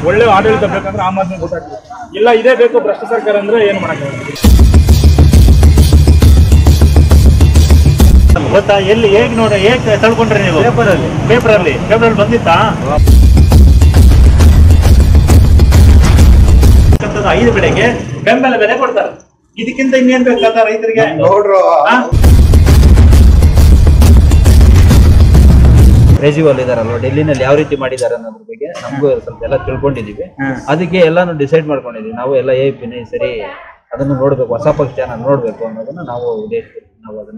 ಒಳ್ಳೆ ಆಡಳಿತ ಬೇಕಂದ್ರೆ ಆಮ್ ಆದ್ಮಿ ಗೊತ್ತಾಗ್ತದೆ ಇಲ್ಲ ಇದೇ ಬೇಕು ಭ್ರಷ್ಟ ಸರ್ಕಾರ ಅಂದ್ರೆ ಏನು ಮಾಡಕ್ಕಾಗಲ್ಲ ಗೊತ್ತಾ ಎಲ್ಲಿ ಹೇಗ್ ನೋಡಿ ಹೇಗ್ ತಳ್ಕೊಂಡ್ರಿ ನೀವು ಪೇಪರ್ ಅಲ್ಲಿ ಪೇಪರ್ ಅಲ್ಲಿ ಪೇಪರ್ ಅಲ್ಲಿ ಬಂದಿತ್ತಾ ಅಂತದ್ದು ಐದು ಬೆಳೆಗೆ ಬೆಂಬಲ ಬೆಲೆ ಕೊಡ್ತಾರೆ ಇದಕ್ಕಿಂತ ಇನ್ನೇನ್ ಬೇಕಾದ ರೈತರಿಗೆ ನೋಡ್ರು ಆ? ಕೇಜ್ರಿವಾಲ್ ಇದಾರಲ್ವಾ ಡೆಲ್ಲಿನಲ್ಲಿ ಯಾವ ರೀತಿ ಮಾಡಿದ್ದಾರೆ ಅನ್ನೋದ್ರ ಬಗ್ಗೆ ನಮಗೂ ಸ್ವಲ್ಪ ಎಲ್ಲ ತಿಳ್ಕೊಂಡಿದೀವಿ ಅದಕ್ಕೆ ಎಲ್ಲಾನು ಡಿಸೈಡ್ ಮಾಡ್ಕೊಂಡಿದೀವಿ ನಾವು ಎಲ್ಲ ಏ ಪಿನೇ ಸರಿ ಅದನ್ನು ನೋಡ್ಬೇಕು ಹೊಸ ಪಕ್ಷನ ನೋಡ್ಬೇಕು ಅನ್ನೋದನ್ನ ನಾವು ಉದ್ದೇಶ ನಾವು ಅದನ್ನ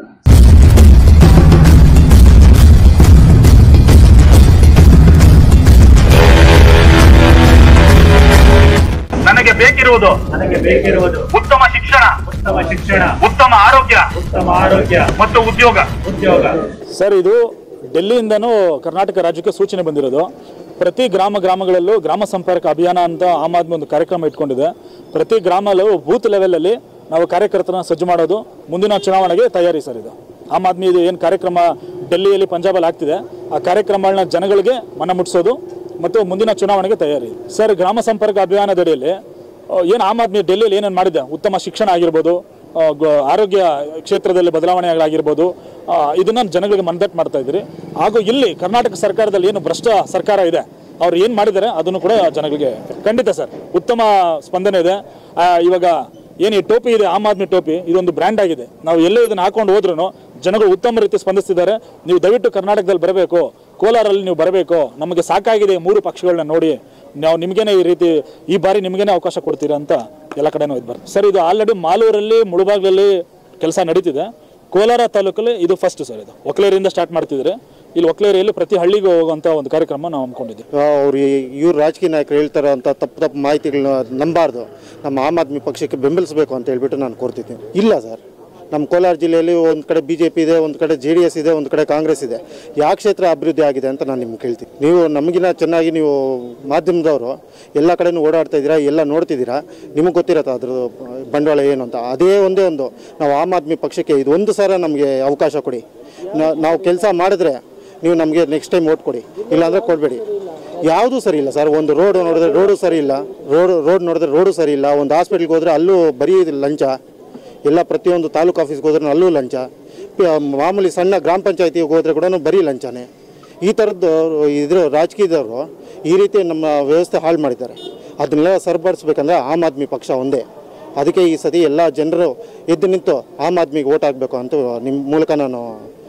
ನನಗೆ ಬೇಕಿರುವುದು ನನಗೆ ಬೇಕಿರುವುದು ಉತ್ತಮ ಶಿಕ್ಷಣ ಉತ್ತಮ ಶಿಕ್ಷಣ ಉತ್ತಮ ಆರೋಗ್ಯ ಉತ್ತಮ ಆರೋಗ್ಯ ಮತ್ತು ಉದ್ಯೋಗ ಉದ್ಯೋಗ ಸರ್ ಇದು ಡೆಲ್ಲಿಯಿಂದನೂ ಕರ್ನಾಟಕ ರಾಜ್ಯಕ್ಕೆ ಸೂಚನೆ ಬಂದಿರೋದು ಪ್ರತಿ ಗ್ರಾಮ ಗ್ರಾಮಗಳಲ್ಲೂ ಗ್ರಾಮ ಸಂಪರ್ಕ ಅಭಿಯಾನ ಅಂತ ಆಮ್ ಆದ್ಮಿ ಒಂದು ಕಾರ್ಯಕ್ರಮ ಇಟ್ಕೊಂಡಿದೆ ಪ್ರತಿ ಗ್ರಾಮಲ್ಲೂ ಬೂತ್ ಲೆವೆಲಲ್ಲಿ ನಾವು ಕಾರ್ಯಕರ್ತರನ್ನ ಸಜ್ಜು ಮಾಡೋದು ಮುಂದಿನ ಚುನಾವಣೆಗೆ ತಯಾರಿ ಸರ್ ಇದು ಆಮ್ ಆದ್ಮಿ ಇದು ಏನು ಕಾರ್ಯಕ್ರಮ ಡೆಲ್ಲಿಯಲ್ಲಿ ಪಂಜಾಬಲ್ಲಿ ಆಗ್ತಿದೆ ಆ ಕಾರ್ಯಕ್ರಮಗಳನ್ನ ಜನಗಳಿಗೆ ಮನ ಮುಟ್ಟಿಸೋದು ಮತ್ತು ಮುಂದಿನ ಚುನಾವಣೆಗೆ ತಯಾರಿ ಸರ್ ಗ್ರಾಮ ಸಂಪರ್ಕ ಅಭಿಯಾನದಡಿಯಲ್ಲಿ ಏನು ಆಮ್ ಆದ್ಮಿ ಡೆಲ್ಲಿಯಲ್ಲಿ ಏನೇನು ಮಾಡಿದೆ ಉತ್ತಮ ಶಿಕ್ಷಣ ಆಗಿರ್ಬೋದು ಆ, ಗ- ಆರೋಗ್ಯ ಕ್ಷೇತ್ರದಲ್ಲಿ ಬದಲಾವಣೆಗಳಾಗಿರ್ಬೋದು ಆ, ಇದನ್ನ ಜನಗಳಿಗೆ ಮನದಟ್ಟು ಮಾಡ್ತಾ ಇದ್ರಿ ಹಾಗೂ ಇಲ್ಲಿ ಕರ್ನಾಟಕ ಸರ್ಕಾರದಲ್ಲಿ ಏನು ಭ್ರಷ್ಟ ಸರ್ಕಾರ ಇದೆ ಅವ್ರು ಏನು ಮಾಡಿದ್ದಾರೆ ಅದನ್ನು ಕೂಡ ಜನಗಳಿಗೆ ಖಂಡಿತ ಸರ್ ಉತ್ತಮ ಸ್ಪಂದನೆ ಇದೆ ಆ, ಇವಾಗ ಏನು ಈ ಟೋಪಿ ಇದೆ ಆಮ್ ಆದ್ಮಿ ಟೋಪಿ ಇದೊಂದು ಬ್ರ್ಯಾಂಡ್ ಆಗಿದೆ ನಾವು ಎಲ್ಲೇ ಇದನ್ನು ಹಾಕೊಂಡು ಹೋದ್ರೂ ಜನಗಳು ಉತ್ತಮ ರೀತಿ ಸ್ಪಂದಿಸ್ತಿದ್ದಾರೆ ನೀವು ದಯವಿಟ್ಟು ಕರ್ನಾಟಕದಲ್ಲಿ ಬರಬೇಕು ಕೋಲಾರಲ್ಲಿ ನೀವು ಬರಬೇಕು ನಮಗೆ ಸಾಕಾಗಿದೆ ಈ ಮೂರು ಪಕ್ಷಗಳನ್ನ ನೋಡಿ ನಾವು ನಿಮಗೇನೆ ಈ ರೀತಿ ಈ ಬಾರಿ ನಿಮಗೇನೆ ಅವಕಾಶ ಕೊಡ್ತೀರಾ ಅಂತ ಎಲ್ಲ ಕಡೆನೂ ಇದು ಬರ್ತದೆ ಸರ್ ಇದು ಆಲ್ರೆಡಿ ಮಾಲೂರಲ್ಲಿ ಮುಳುಬಾಗ್ಲಲ್ಲಿ ಕೆಲಸ ನಡೀತಿದೆ ಕೋಲಾರ ತಾಲೂಕಲ್ಲಿ ಇದು ಫಸ್ಟ್ ಸರ್ ಇದು ಒಕ್ಲೇರಿಯಿಂದ ಸ್ಟಾರ್ಟ್ ಮಾಡ್ತಿದ್ರೆ ಇಲ್ಲಿ ಒಕ್ಲೇರಿಯಲ್ಲಿ ಪ್ರತಿ ಹಳ್ಳಿಗೂ ಹೋಗುವಂಥ ಒಂದು ಕಾರ್ಯಕ್ರಮ ನಾವು ಹಮ್ಮಿಕೊಂಡಿದ್ದೀವಿ ಅವ್ರು ಇವ್ರು ರಾಜಕೀಯ ನಾಯಕರು ಹೇಳ್ತಾರೆ ಅಂತ ತಪ್ಪು ತಪ್ಪು ಮಾಹಿತಿಗಳನ್ನ ನಂಬಾರ್ದು ನಮ್ಮ ಆಮ್ ಆದ್ಮಿ ಪಕ್ಷಕ್ಕೆ ಬೆಂಬಲಿಸಬೇಕು ಅಂತ ಹೇಳ್ಬಿಟ್ಟು ನಾನು ಕೋರ್ತಿದ್ದೀನಿ ಇಲ್ಲ ಸರ್ ನಮ್ಮ ಕೋಲಾರ ಜಿಲ್ಲೆಯಲ್ಲಿ ಒಂದು ಕಡೆ ಬಿ ಜೆ ಪಿ ಇದೆ ಒಂದು ಕಡೆ ಜೆ ಡಿ ಎಸ್ ಇದೆ ಒಂದು ಕಡೆ ಕಾಂಗ್ರೆಸ್ ಇದೆ ಯಾವ ಕ್ಷೇತ್ರ ಅಭಿವೃದ್ಧಿ ಆಗಿದೆ ಅಂತ ನಾನು ನಿಮ್ಗೆ ಕೇಳ್ತೀನಿ ನೀವು ನಮಗಿನ ಚೆನ್ನಾಗಿ ನೀವು ಮಾಧ್ಯಮದವರು ಎಲ್ಲ ಕಡೆನೂ ಓಡಾಡ್ತಾ ಇದ್ದೀರಾ ಎಲ್ಲ ನೋಡ್ತಿದ್ದೀರಾ ನಿಮಗೆ ಗೊತ್ತಿರತ್ತೆ ಅದ್ರ ಬಂಡವಾಳ ಏನು ಅಂತ ಅದೇ ಒಂದೇ ಒಂದು ನಾವು ಆಮ್ ಆದ್ಮಿ ಪಕ್ಷಕ್ಕೆ ಇದು ಒಂದು ಸಲ ನಮಗೆ ಅವಕಾಶ ಕೊಡಿ ನಾ- ನಾವು ಕೆಲಸ ಮಾಡಿದ್ರೆ ನೀವು ನಮಗೆ ನೆಕ್ಸ್ಟ್ ಟೈಮ್ ಓಟ್ ಕೊಡಿ ಇಲ್ಲಾಂದರೆ ಕೊಡಬೇಡಿ ಯಾವುದೂ ಸರಿ ಇಲ್ಲ ಸರ್ ಒಂದು ರೋಡ್ ನೋಡಿದ್ರೆ ರೋಡು ಸರಿ ಇಲ್ಲ ರೋಡ್ ರೋಡ್ ನೋಡಿದ್ರೆ ರೋಡು ಸರಿ ಇಲ್ಲ ಒಂದು ಹಾಸ್ಪಿಟ್ಲ್ಗೆ ಹೋದ್ರೆ ಅಲ್ಲೂ ಬರೀ ಲಂಚ ಎಲ್ಲ ಪ್ರತಿಯೊಂದು ತಾಲೂಕು ಆಫೀಸ್ಗೆ ಹೋದ್ರೆ ಅಲ್ಲೂ ಲಂಚ ಪ- ಮಾಮೂಲಿ ಸಣ್ಣ ಗ್ರಾಮ ಪಂಚಾಯತಿಗೆ ಹೋದ್ರೆ ಕೂಡ ಬರೀ ಲಂಚನೇ ಈ ಥರದ್ದು ಇದ್ರ ರಾಜಕೀಯದವರು ಈ ರೀತಿ ನಮ್ಮ ವ್ಯವಸ್ಥೆ ಹಾಳು ಮಾಡಿದ್ದಾರೆ ಅದನ್ನೆಲ್ಲ ಸರಿಪಡಿಸ್ಬೇಕಂದ್ರೆ ಆಮ್ ಆದ್ಮಿ ಪಕ್ಷ ಒಂದೇ ಅದಕ್ಕೆ ಈ ಸತಿ ಎಲ್ಲ ಜನರು ಎದ್ದು ನಿಂತು ಆಮ್ ಆದ್ಮಿಗೆ ಓಟ್ ಹಾಕಬೇಕು ಅಂತ ನಿಮ್ಮ ಮೂಲಕ ನಾನು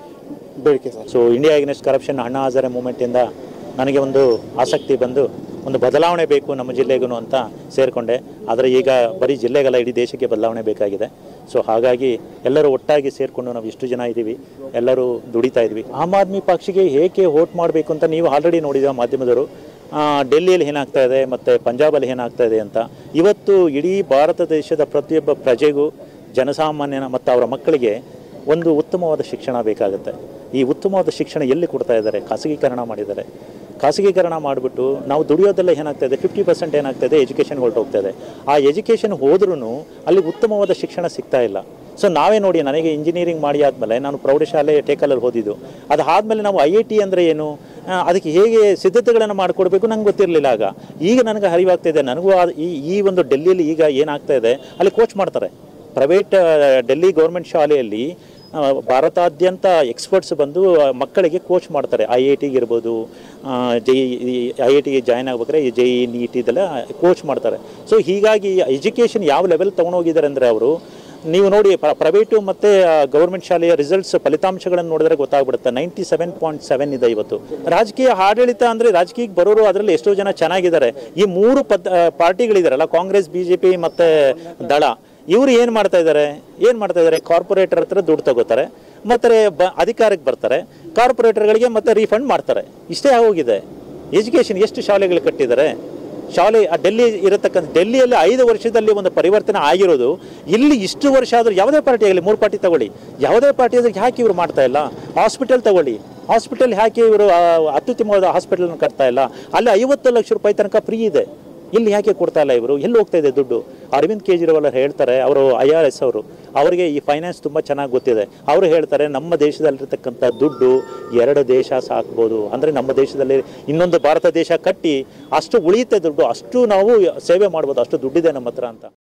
ಬೇಡಿಕೆ sir so India against corruption Anna Hazare ಮೂಮೆಂಟಿಂದ ನನಗೆ ಒಂದು ಆಸಕ್ತಿ ಬಂದು ಒಂದು ಬದಲಾವಣೆ ಬೇಕು ನಮ್ಮ ಜಿಲ್ಲೆಗೂ ಅಂತ ಸೇರಿಕೊಂಡೆ ಆದರೆ ಈಗ ಬರೀ ಜಿಲ್ಲೆಗಲ್ಲ ಇಡೀ ದೇಶಕ್ಕೆ ಬದಲಾವಣೆ ಬೇಕಾಗಿದೆ ಸೊ ಹಾಗಾಗಿ ಎಲ್ಲರೂ ಒಟ್ಟಾಗಿ ಸೇರಿಕೊಂಡು ನಾವು ಇಷ್ಟು ಜನ ಇದ್ದೀವಿ ಎಲ್ಲರೂ ದುಡಿತಾ ಇದ್ವಿ ಆಮ್ ಆದ್ಮಿ ಪಕ್ಷಕ್ಕೆ ಹೇಗೆ ವೋಟ್ ಮಾಡಬೇಕು ಅಂತ ನೀವು ಆಲ್ರೆಡಿ ನೋಡಿದ ಮಾಧ್ಯಮದವರು ಆ, ಡೆಲ್ಲಿಯಲ್ಲಿ ಏನಾಗ್ತಾ ಇದೆ ಮತ್ತು ಪಂಜಾಬಲ್ಲಿ ಏನಾಗ್ತಾ ಇದೆ ಅಂತ ಇವತ್ತು ಇಡೀ ಭಾರತ ದೇಶದ ಪ್ರತಿಯೊಬ್ಬ ಪ್ರಜೆಗೂ ಜನಸಾಮಾನ್ಯನ ಮತ್ತು ಅವರ ಮಕ್ಕಳಿಗೆ ಒಂದು ಉತ್ತಮವಾದ ಶಿಕ್ಷಣ ಬೇಕಾಗುತ್ತೆ ಈ ಉತ್ತಮವಾದ ಶಿಕ್ಷಣ ಎಲ್ಲಿ ಕೊಡ್ತಾ ಇದ್ದಾರೆ ಖಾಸಗೀಕರಣ ಮಾಡಿದ್ದಾರೆ ಖಾಸಗೀಕರಣ ಮಾಡಿಬಿಟ್ಟು ನಾವು ದುಡಿಯೋದೆಲ್ಲ ಏನಾಗ್ತಾ ಇದೆ ಫಿಫ್ಟಿ ಪರ್ಸೆಂಟ್ ಏನಾಗ್ತಾ ಇದೆ ಎಜುಕೇಷನ್ ಹೊರಟೋಗ್ತಾ ಇದೆ ಆ ಎಜುಕೇಷನ್ ಹೋದ್ರೂ ಅಲ್ಲಿ ಉತ್ತಮವಾದ ಶಿಕ್ಷಣ ಸಿಗ್ತಾ ಇಲ್ಲ ಸೊ ನಾವೇ ನೋಡಿ ನನಗೆ ಇಂಜಿನಿಯರಿಂಗ್ ಮಾಡಿ ಆದಮೇಲೆ ನಾನು ಪ್ರೌಢಶಾಲೆ ಟೇಕಲಲ್ಲಿ ಓದಿದ್ದು ಅದಾದಮೇಲೆ ನಾವು ಐ ಐ ಟಿ ಅಂದರೆ ಏನು ಆ, ಅದಕ್ಕೆ ಹೇಗೆ ಸಿದ್ಧತೆಗಳನ್ನು ಮಾಡಿಕೊಡ್ಬೇಕು ನಂಗೆ ಗೊತ್ತಿರಲಿಲ್ಲ ಆಗ ಈಗ ನನಗೆ ಅರಿವಾಗ್ತಾ ಇದೆ ನನಗೂ ಆ- ಈ ಈ ಒಂದು ಡೆಲ್ಲಿಯಲ್ಲಿ ಈಗ ಏನಾಗ್ತಾ ಇದೆ ಅಲ್ಲಿ ಕೋಚ್ ಮಾಡ್ತಾರೆ ಪ್ರೈವೇಟ್ ಡೆಲ್ಲಿ ಗೌರ್ಮೆಂಟ್ ಶಾಲೆಯಲ್ಲಿ ಆ, ಭಾರತಾದ್ಯಂತ ಎಕ್ಸ್ಪರ್ಟ್ಸ್ ಬಂದು ಆ, ಮಕ್ಕಳಿಗೆ ಕೋಚ್ ಮಾಡ್ತಾರೆ ಐ ಐ ಟಿಗೆ ಇರ್ಬೋದು ಜೈ ಐ ಐ ಟಿಗೆ ಜಾಯ್ನ್ ಆಗ್ಬೇಕಾದ್ರೆ ಜೆ ಇ ನೀಟ್ ಇದೆಲ್ಲ ಕೋಚ್ ಮಾಡ್ತಾರೆ ಸೊ ಹೀಗಾಗಿ ಎಜುಕೇಷನ್ ಯಾವ ಲೆವೆಲ್ ತೊಗೊಂಡೋಗಿದ್ದಾರೆ ಅಂದರೆ ಅವರು ನೀವು ನೋಡಿ ಪ್ರೈವೇಟು ಮತ್ತು ಗೌರ್ಮೆಂಟ್ ಶಾಲೆಯ ರಿಸಲ್ಟ್ಸ್ ಫಲಿತಾಂಶಗಳನ್ನು ನೋಡಿದ್ರೆ ಗೊತ್ತಾಗ್ಬಿಡುತ್ತೆ ನೈಂಟಿ ಸೆವೆನ್ ಪಾಯಿಂಟ್ ಸೆವೆನ್ ಇದೆ ಇವತ್ತು ರಾಜಕೀಯ ಆಡಳಿತ ಅಂದರೆ ರಾಜಕೀಯಕ್ಕೆ ಬರೋರು ಅದರಲ್ಲಿ ಎಷ್ಟೋ ಜನ ಚೆನ್ನಾಗಿದ್ದಾರೆ ಈ ಮೂರು ಪದ್ ಪಾರ್ಟಿಗಳಿದಾರಲ್ಲ ಕಾಂಗ್ರೆಸ್ ಬಿ ಜೆ ಪಿ ಮತ್ತು ದಳ ಇವರು ಏನು ಮಾಡ್ತಾ ಇದ್ದಾರೆ ಏನು ಮಾಡ್ತಾ ಇದ್ದಾರೆ ಕಾರ್ಪೊರೇಟರ್ ಹತ್ರ ದುಡ್ಡು ತಗೋತಾರೆ ಮತ್ತು ಬ ಅಧಿಕಾರಕ್ಕೆ ಬರ್ತಾರೆ ಕಾರ್ಪೊರೇಟರ್ಗಳಿಗೆ ಮತ್ತೆ ರೀಫಂಡ್ ಮಾಡ್ತಾರೆ ಇಷ್ಟೇ ಆಗೋಗಿದೆ ಎಜುಕೇಷನ್ ಎಷ್ಟು ಶಾಲೆಗಳು ಕಟ್ಟಿದ್ದಾರೆ ಶಾಲೆ ಆ ಡೆಲ್ಲಿ ಇರತಕ್ಕಂಥ ಡೆಲ್ಲಿಯಲ್ಲಿ ಐದು ವರ್ಷದಲ್ಲಿ ಒಂದು ಪರಿವರ್ತನೆ ಆಗಿರೋದು ಇಲ್ಲಿ ಇಷ್ಟು ವರ್ಷ ಆದರೂ ಯಾವುದೇ ಪಾರ್ಟಿ ಆಗಲಿ ಮೂರು ಪಾರ್ಟಿ ತಗೊಳ್ಳಿ ಯಾವುದೇ ಪಾರ್ಟಿ ಆದ್ರೆ ಯಾಕೆ ಇವರು ಮಾಡ್ತಾ ಇಲ್ಲ ಹಾಸ್ಪಿಟಲ್ ತಗೊಳ್ಳಿ ಹಾಸ್ಪಿಟಲ್ ಯಾಕೆ ಇವರು ಆ, ಅತ್ಯುತ್ತಮವಾದ ಹಾಸ್ಪಿಟಲ್ ಕಟ್ತಾ ಇಲ್ಲ ಅಲ್ಲಿ ಐವತ್ತು ಲಕ್ಷ ರೂಪಾಯಿ ತನಕ ಫ್ರೀ ಇದೆ ಇಲ್ಲಿ ಯಾಕೆ ಕೊಡ್ತಾ ಇಲ್ಲ ಇವರು ಎಲ್ಲಿ ಹೋಗ್ತಾ ಇದೆ ದುಡ್ಡು ಅರವಿಂದ್ ಕೇಜ್ರಿವಾಲ್ ಅವ್ರು ಹೇಳ್ತಾರೆ ಅವರು ಐ ಆರ್ ಎಸ್ ಅವರು ಅವರಿಗೆ ಈ ಫೈನಾನ್ಸ್ ತುಂಬ ಚೆನ್ನಾಗಿ ಗೊತ್ತಿದೆ ಅವರು ಹೇಳ್ತಾರೆ ನಮ್ಮ ದೇಶದಲ್ಲಿರ್ತಕ್ಕಂಥ ದುಡ್ಡು ಎರಡು ದೇಶ ಸಾಕ್ಬೋದು ಅಂದರೆ ನಮ್ಮ ದೇಶದಲ್ಲಿ ಇನ್ನೊಂದು ಭಾರತ ದೇಶ ಕಟ್ಟಿ ಅಷ್ಟು ಉಳಿಯುತ್ತೆ ದುಡ್ಡು ಅಷ್ಟು ನಾವು ಸೇವೆ ಮಾಡ್ಬೋದು ಅಷ್ಟು ದುಡ್ಡಿದೆ ನಮ್ಮ ಹತ್ರ ಅಂತ